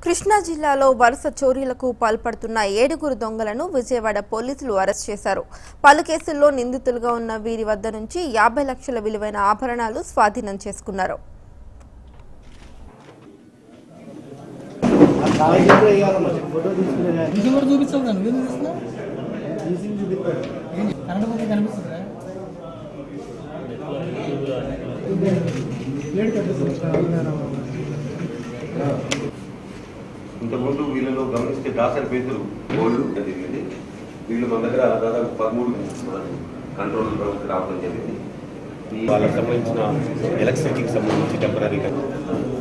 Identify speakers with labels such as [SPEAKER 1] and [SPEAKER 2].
[SPEAKER 1] కృష్ణా జిల్లాలో వరుస చోరీలకు పాల్పడుతున్న ఏడుగురు దొంగలను విజయవాడ పోలీసులు అరెస్ట్ చేశారు పలు కేసుల్లో నిందితులుగా ఉన్న వీరి వద్ద నుంచి యాభై లక్షల విలువైన ఆభరణాలు స్వాధీనం చేసుకున్నారు
[SPEAKER 2] ఇది కూడా చూపించావు కదా నువ్వేం చూస్తున్నావు ఏంటి? కరెంట్ పోతే కనిపిస్తుందా
[SPEAKER 3] ఇంతకుముందు వీళ్ళలో గమనిస్తే దాసరి పేతులు గోల్డ్ జరిగింది వీళ్ళు మన దగ్గర దాదాపు పదమూడు కంట్రోల్ ప్రభుత్వం రావడం జరిగింది ఈ
[SPEAKER 4] వాళ్ళకి సంబంధించిన ఎలక్ట్రిసిటీకి సంబంధించి టెంపరీగా